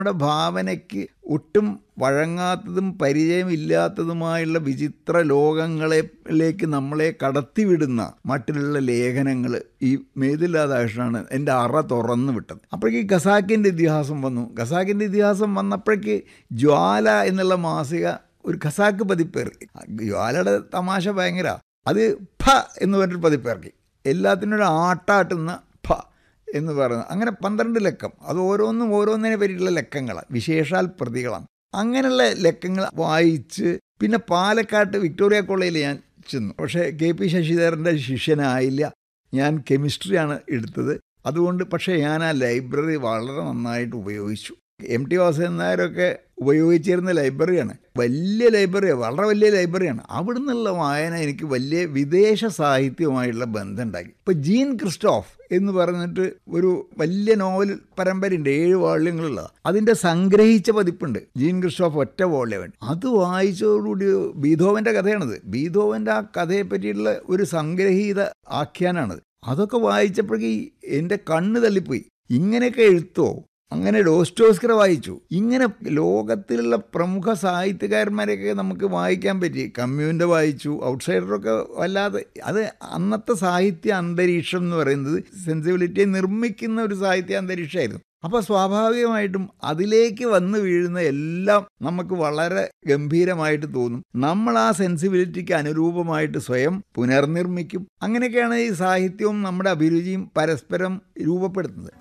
നമ്മുടെ ഭാവനയ്ക്ക് ഒട്ടും വഴങ്ങാത്തതും പരിചയമില്ലാത്തതുമായുള്ള വിചിത്ര ലോകങ്ങളിലേക്ക് നമ്മളെ കടത്തിവിടുന്ന മട്ടിലുള്ള ലേഖനങ്ങൾ ഈ മേതിൽ രാധാകൃഷ്ണനാണ് എൻ്റെ അറ തുറന്നു വിട്ടത് അപ്പോഴേക്ക് ഖസാക്കിൻ്റെ ഇതിഹാസം വന്നു ഖസാക്കിൻ്റെ ഇതിഹാസം വന്നപ്പോഴേക്ക് ജ്വാല എന്നുള്ള മാസിക ഒരു ഖസാക്ക് പതിപ്പിറക്കി ജ്വാലയുടെ തമാശ ഭയങ്കര അത് ഫ എന്ന് പറഞ്ഞൊരു പതിപ്പിറക്കി എല്ലാത്തിനും ഒരു ആട്ടാട്ടുന്ന ഫ എന്ന് പറയുന്നത് അങ്ങനെ പന്ത്രണ്ട് ലക്കം അത് ഓരോന്നും ഓരോന്നിനെ പറ്റിയിട്ടുള്ള ലക്കങ്ങളാണ് വിശേഷാൽ പ്രതികളാണ് അങ്ങനെയുള്ള ലക്കങ്ങൾ വായിച്ച് പിന്നെ പാലക്കാട്ട് വിക്ടോറിയ കോളേജിൽ ഞാൻ ചെന്നു പക്ഷേ കെ പി ശശിധരൻ്റെ ശിഷ്യനായില്ല ഞാൻ കെമിസ്ട്രിയാണ് എടുത്തത് അതുകൊണ്ട് പക്ഷേ ഞാൻ ആ ലൈബ്രറി വളരെ നന്നായിട്ട് ഉപയോഗിച്ചു എം ടി വാസുദേവൻ നായരൊക്കെ ഉപയോഗിച്ചിരുന്ന ലൈബ്രറിയാണ് വലിയ ലൈബ്രറിയാണ് വളരെ വലിയ ലൈബ്രറിയാണ് അവിടെ നിന്നുള്ള വായന എനിക്ക് വലിയ വിദേശ സാഹിത്യവുമായുള്ള ബന്ധം ഉണ്ടാക്കി ഇപ്പോൾ ജീൻ ക്രിസ്റ്റോഫ് എന്ന് പറഞ്ഞിട്ട് ഒരു വലിയ നോവൽ പരമ്പരയുണ്ട് ഏഴ് വാള്യങ്ങളുള്ള അതിൻ്റെ സംഗ്രഹിച്ച പതിപ്പുണ്ട് ജീൻ ക്രിസ്റ്റോഫ് ഒറ്റ വോള്യവൻ അത് വായിച്ചതോടുകൂടി ബീധോവൻ്റെ കഥയാണത് ബീധോവൻ്റെ ആ കഥയെ പറ്റിയിട്ടുള്ള ഒരു സംഗ്രഹീത ആഖ്യാനാണത് അതൊക്കെ വായിച്ചപ്പോഴേക്ക് എൻ്റെ കണ്ണ് തള്ളിപ്പോയി ഇങ്ങനെയൊക്കെ എഴുത്തോ അങ്ങനെ ഡോസ്റ്റോസ്കർ വായിച്ചു ഇങ്ങനെ ലോകത്തിലുള്ള പ്രമുഖ സാഹിത്യകാരന്മാരെയൊക്കെ നമുക്ക് വായിക്കാൻ പറ്റി കമ്മ്യൂൻ്റെ വായിച്ചു ഔട്ട്സൈഡറൊക്കെ വല്ലാതെ അത് അന്നത്തെ സാഹിത്യ അന്തരീക്ഷം എന്ന് പറയുന്നത് സെൻസിബിലിറ്റിയെ നിർമ്മിക്കുന്ന ഒരു സാഹിത്യ അന്തരീക്ഷമായിരുന്നു അപ്പോൾ സ്വാഭാവികമായിട്ടും അതിലേക്ക് വന്നു വീഴുന്ന എല്ലാം നമുക്ക് വളരെ ഗംഭീരമായിട്ട് തോന്നും നമ്മൾ ആ സെൻസിബിലിറ്റിക്ക് അനുരൂപമായിട്ട് സ്വയം പുനർനിർമ്മിക്കും അങ്ങനെയൊക്കെയാണ് ഈ സാഹിത്യവും നമ്മുടെ അഭിരുചിയും പരസ്പരം രൂപപ്പെടുത്തുന്നത്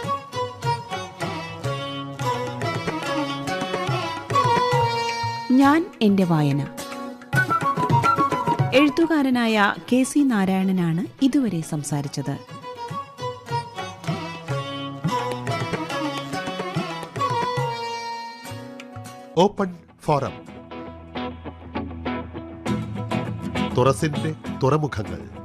ഞാൻ എൻ്റെ വായന എഴുത്തുകാരനായ കെ സി നാരായണനാണ് ഇതുവരെ സംസാരിച്ചത് ഓപ്പൺ ഫോറം തുറസിന്റെ തുറമുഖങ്ങൾ